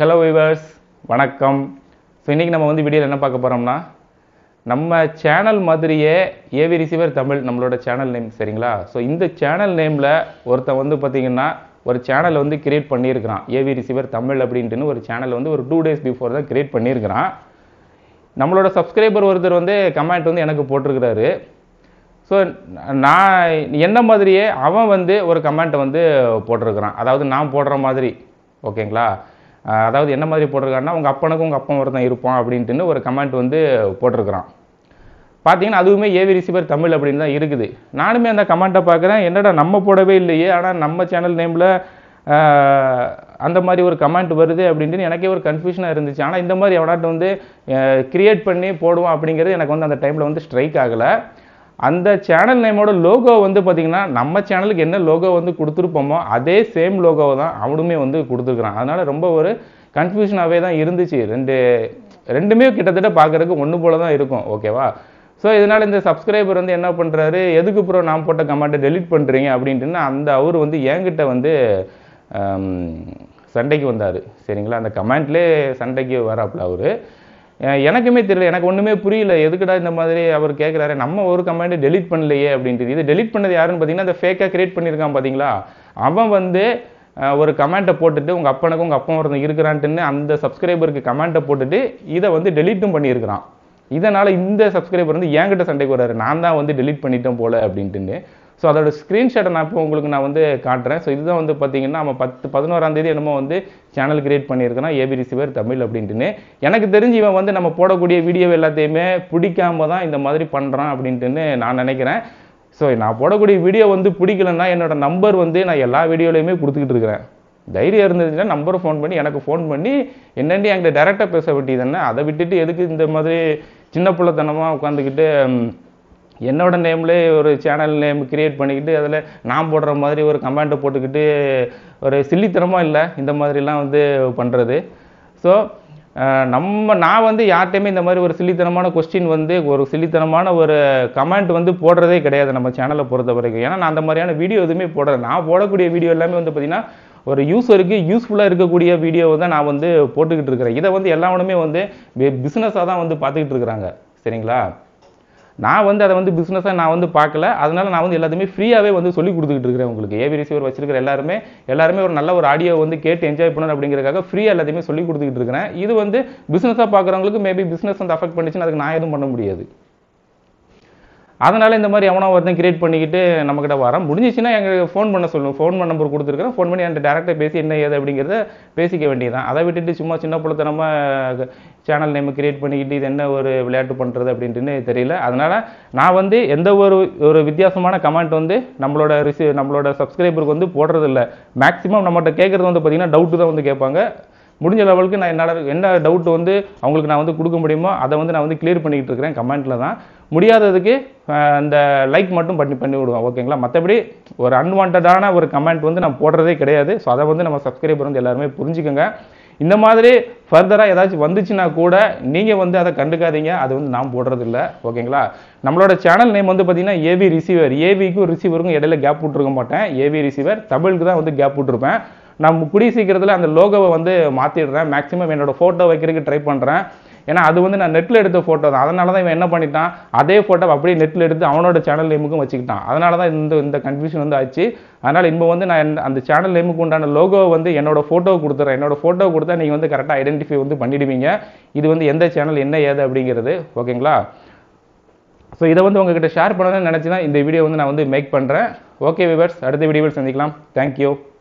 hello viewers வணக்கம் so இன்றைக்கி நம்ம வந்து வீடியோவில் என்ன பார்க்க போகிறோம்னா நம்ம சேனல் மாதிரியே ஏவி ரிசீவர் தமிழ் நம்மளோட சேனல் நேம் சரிங்களா ஸோ இந்த சேனல் நேமில் ஒருத்தன் வந்து பார்த்திங்கன்னா ஒரு சேனல் வந்து கிரியேட் பண்ணியிருக்கிறான் ஏவி ரிசீவர் தமிழ் அப்படின்ட்டுன்னு ஒரு சேனல் வந்து ஒரு டூ டேஸ் பிஃபோர் தான் கிரியேட் பண்ணியிருக்கிறான் நம்மளோட சப்ஸ்கிரைபர் ஒருத்தர் வந்து கமெண்ட் வந்து எனக்கு போட்டிருக்கிறாரு ஸோ நான் என்ன மாதிரியே அவன் வந்து ஒரு கமெண்ட்டை வந்து போட்டிருக்கிறான் அதாவது நான் போடுற மாதிரி ஓகேங்களா அஹ் அதாவது என்ன மாதிரி போட்டிருக்காருன்னா உங்கள் அப்பனுக்கும் உங்கள் அப்பன் ஒருத்தன் இருப்பான் அப்படின்ட்டுன்னு ஒரு கமெண்ட் வந்து போட்டிருக்கிறான் பார்த்தீங்கன்னா அதுவுமே ஏவி ரிசீவர் தமிழ் அப்படின்னு தான் இருக்குது நானுமே அந்த கமெண்ட்டை பார்க்குறேன் என்னடா நம்ம போடவே இல்லையே ஆனால் நம்ம சேனல் நேமில் அந்த மாதிரி ஒரு கமெண்ட் வருது அப்படின்ட்டு எனக்கே ஒரு கன்ஃபியூஷனாக இருந்துச்சு ஆனால் இந்த மாதிரி எவனாட்டு வந்து கிரியேட் பண்ணி போடுவான் அப்படிங்கிறது எனக்கு வந்து அந்த டைமில் வந்து ஸ்ட்ரைக் ஆகலை அந்த சேனல் நேமோட லோகோ வந்து பார்த்திங்கன்னா நம்ம சேனலுக்கு என்ன லோகோ வந்து கொடுத்துருப்போமோ அதே சேம் லோகோவை தான் அவனுமே வந்து கொடுத்துருக்குறான் அதனால் ரொம்ப ஒரு கன்ஃபியூஷனாகவே தான் இருந்துச்சு ரெண்டு ரெண்டுமே கிட்டத்தட்ட பார்க்குறதுக்கு ஒன்று போல தான் இருக்கும் ஓகேவா ஸோ இதனால் இந்த சப்ஸ்கிரைபர் வந்து என்ன பண்ணுறாரு எதுக்கு ப்ரோ நான் போட்ட கமெண்ட்டை டெலீட் பண்ணுறீங்க அப்படின்ட்டு அந்த அவர் வந்து என்கிட்ட வந்து ஆம், சண்டைக்கு வந்தார் சரிங்களா அந்த கமெண்ட்லேயே சண்டைக்கு வராப்புல அவர் எனக்குமே தெரியல எனக்கு ஒன்றுமே புரியல எதுக்குடா இந்த மாதிரி அவர் கேட்குறாரு நம்ம ஒரு கமெண்ட் டெலீட் பண்ணலையே அப்படின்ட்டு இது டெலீட் பண்ணது யாருன்னு பார்த்தீங்கன்னா அந்த ஃபேக்காக கிரியேட் பண்ணியிருக்கான் பார்த்தீங்களா அவன் வந்து அஹ், ஒரு கமெண்ட்டை போட்டுட்டு உங்கள் அப்பனுக்கும் உங்கள் அப்பா ஒருத்தன் இருக்கிறான்ட்டுன்னு அந்த சப்ஸ்கிரைபருக்கு கமெண்ட்டை போட்டுட்டு இதை வந்து டெலீட்டும் பண்ணியிருக்கிறான் இதனால் இந்த சப்ஸ்கிரைபர் வந்து என்கிட்ட சண்டைக்கு வராரு நான் தான் வந்து டெலீட் பண்ணிட்டேன் போல அப்படின்ட்டுன்னு ஸோ அதோட ஸ்க்ரீன்ஷாட்டை நான் இப்போ உங்களுக்கு நான் வந்து காட்டுறேன் ஸோ இதுதான் வந்து பார்த்தீங்கன்னா நம்ம பத்து பதினோராம் தேதி என்னமோ வந்து சேனல் கிரியேட் பண்ணியிருக்கிறோம் ஏபி ரிசீவர் தமிழ் அப்படின்ட்டுன்னு எனக்கு தெரிஞ்சு இவன் வந்து நம்ம போடக்கூடிய வீடியோ எல்லாத்தையுமே பிடிக்காம தான் இந்த மாதிரி பண்ணுறான் அப்படின்ட்டுன்னு நான் நினைக்கிறேன் ஸோ நான் போடக்கூடிய வீடியோ வந்து பிடிக்கலன்னா என்னோட நம்பர் வந்து நான் எல்லா வீடியோலையுமே கொடுத்துக்கிட்டு இருக்கிறேன் தைரியம் இருந்ததுன்னா நம்பரை ஃபோன் பண்ணி எனக்கு ஃபோன் பண்ணி என்னண்டி என்கிட்ட டேரெக்டாக பேச வேண்டியதுன்னு அதை விட்டுட்டு எதுக்கு இந்த மாதிரி சின்ன பிள்ளைத்தனமாக உட்காந்துக்கிட்டு ம், என்னோட நேம்லேயே ஒரு சேனல் நேம் கிரியேட் பண்ணிக்கிட்டு அதில் நான் போடுற மாதிரி ஒரு கமெண்ட்டை போட்டுக்கிட்டு ஒரு சில்லித்தனமாக இல்லை இந்த மாதிரிலாம் வந்து பண்ணுறது ஸோ நம்ம நான் வந்து யார்கிட்டையுமே இந்த மாதிரி ஒரு சில்லித்தனமான கொஸ்டின் வந்து ஒரு சில்லித்தனமான ஒரு கமெண்ட் வந்து போடுறதே கிடையாது நம்ம சேனலை பொறுத்த வரைக்கும் ஏன்னா நான் அந்த மாதிரியான வீடியோ எதுவுமே போடுறேன் நான் போடக்கூடிய வீடியோ எல்லாமே வந்து பார்த்திங்கன்னா ஒரு யூஸருக்கு யூஸ்ஃபுல்லாக இருக்கக்கூடிய வீடியோவை தான் நான் வந்து போட்டுக்கிட்டு இருக்கிறேன் இதை வந்து எல்லாவனுமே வந்து பிஸ்னஸாக தான் வந்து பார்த்துக்கிட்டு இருக்கிறாங்க சரிங்களா நான் வந்து அதை வந்து பிஸ்னஸாக நான் வந்து பார்க்கல அதனால நான் வந்து எல்லாத்தையுமே ஃப்ரீயாகவே வந்து சொல்லி கொடுத்துக்கிட்டு இருக்கிறேன் உங்களுக்கு ஏவி ரிசீவர் வச்சிருக்கிற எல்லாருமே எல்லாருமே ஒரு நல்ல ஒரு ஆடியோ வந்து கேட்டு என்ஜாய் பண்ணணும் அப்படிங்கிறதுக்காக ஃப்ரீயாக எல்லாத்தையுமே சொல்லி கொடுத்துக்கிட்டு இருக்கிறேன் இது வந்து பிஸ்னஸாக பார்க்குறவங்களுக்கு மேபி பிஸ்னஸ் வந்து அஃபெக்ட் பண்ணிச்சுன்னா அதுக்கு நான் எதுவும் பண்ண முடியாது அதனால இந்த மாதிரி எவனோ ஒருத்தன் கிரியேட் பண்ணிக்கிட்டு நம்மக்கிட்ட வரான் முடிஞ்சிச்சுன்னா எங்களுக்கு ஃபோன் பண்ண சொல்லணும் ஃபோன் பண்ண நம்பர் கொடுத்துருக்கேன் ஃபோன் பண்ணி என்கிட்ட டேரெக்டாக பேசி என்ன ஏது அப்படிங்கிறத பேசிக்க வேண்டியதான் அதை விட்டுட்டு சும்மா சின்ன பிள்ளைத்தனமாக சேனல் நேம் கிரியேட் பண்ணிக்கிட்டு இது என்ன ஒரு விளையாட்டு பண்ணுறது அப்படின்ட்டுன்னு தெரியல அதனால் நான் வந்து எந்த ஒரு ஒரு வித்தியாசமான கமெண்ட் வந்து நம்மளோட ரிசி நம்மளோட சப்ஸ்கிரைபருக்கு வந்து போடுறதில்ல மேக்ஸிமம் நம்மகிட்ட கேட்குறது வந்து பார்த்திங்கன்னா டவுட்டு தான் வந்து கேட்பாங்க முடிஞ்ச லெவலுக்கு நான் என்னால் என்ன டவுட் வந்து அவங்களுக்கு நான் வந்து கொடுக்க முடியுமோ அதை வந்து நான் வந்து கிளியர் பண்ணிக்கிட்டு இருக்கிறேன் கமெண்ட்டில் தான் முடியாததுக்கு அஹ், அந்த லைக் மட்டும் பண்ணி பண்ணி விடுவோம் ஓகேங்களா மற்றபடி ஒரு அன்வான்டான ஒரு கமெண்ட் வந்து நான் போடுறதே கிடையாது ஸோ அதை வந்து நம்ம சப்ஸ்கிரைபர் வந்து எல்லாருமே புரிஞ்சுக்கோங்க இந்த மாதிரி ஃபர்தராக ஏதாச்சும் வந்துச்சுன்னா கூட நீங்கள் வந்து அதை கண்டுக்காதீங்க அது வந்து நான் போடுறது இல்லை ஓகேங்களா நம்மளோட சேனல் நேம் வந்து பார்த்தீங்கன்னா ஏவி ரிசீவர் ஏவிக்கும் ரிசீவருக்கும் இடையில கேப் விட்டுருக்க மாட்டேன் ஏவி ரிசீவர் தமிழுக்கு தான் வந்து கேப் விட்டுருப்பேன் நான் கூடிய சீக்கிரத்தில் அந்த லோகோவை வந்து மாற்றிடுறேன் மேக்ஸிமம் என்னோட ஃபோட்டோ வைக்கிறதுக்கு ட்ரை பண்ணுறேன் ஏன்னா அது வந்து நான் நெட்டில் எடுத்த ஃபோட்டோ தான் அதனால தான் இவன் என்ன பண்ணிட்டான் அதே ஃபோட்டோ அப்படியே நெட்டில் எடுத்து அவனோட சேனல் நேமுக்கும் வச்சுக்கிட்டான் அதனால தான் இந்த இந்த கன்ஃபியூஷன் வந்து ஆச்சு அதனால் இப்போ வந்து நான் இந்த- அந்த சேனல் நேமுக்கு உண்டான லோகோ வந்து என்னோட ஃபோட்டோ கொடுத்துறேன் என்னோட ஃபோட்டோ கொடுத்தா நீங்கள் வந்து கரெக்டாக ஐடென்டிஃபை வந்து பண்ணிடுவீங்க இது வந்து எந்த சேனல் என்ன ஏது அப்படிங்கிறது ஓகேங்களா ஸோ இதை வந்து உங்ககிட்ட ஷேர் பண்ணணும்னு நினச்சி தான் இந்த வீடியோ வந்து நான் வந்து மேக் பண்ணுறேன் ஓகே விவர்ஸ் அடுத்த வீடியோவில் சந்திக்கலாம் தேங்க்யூ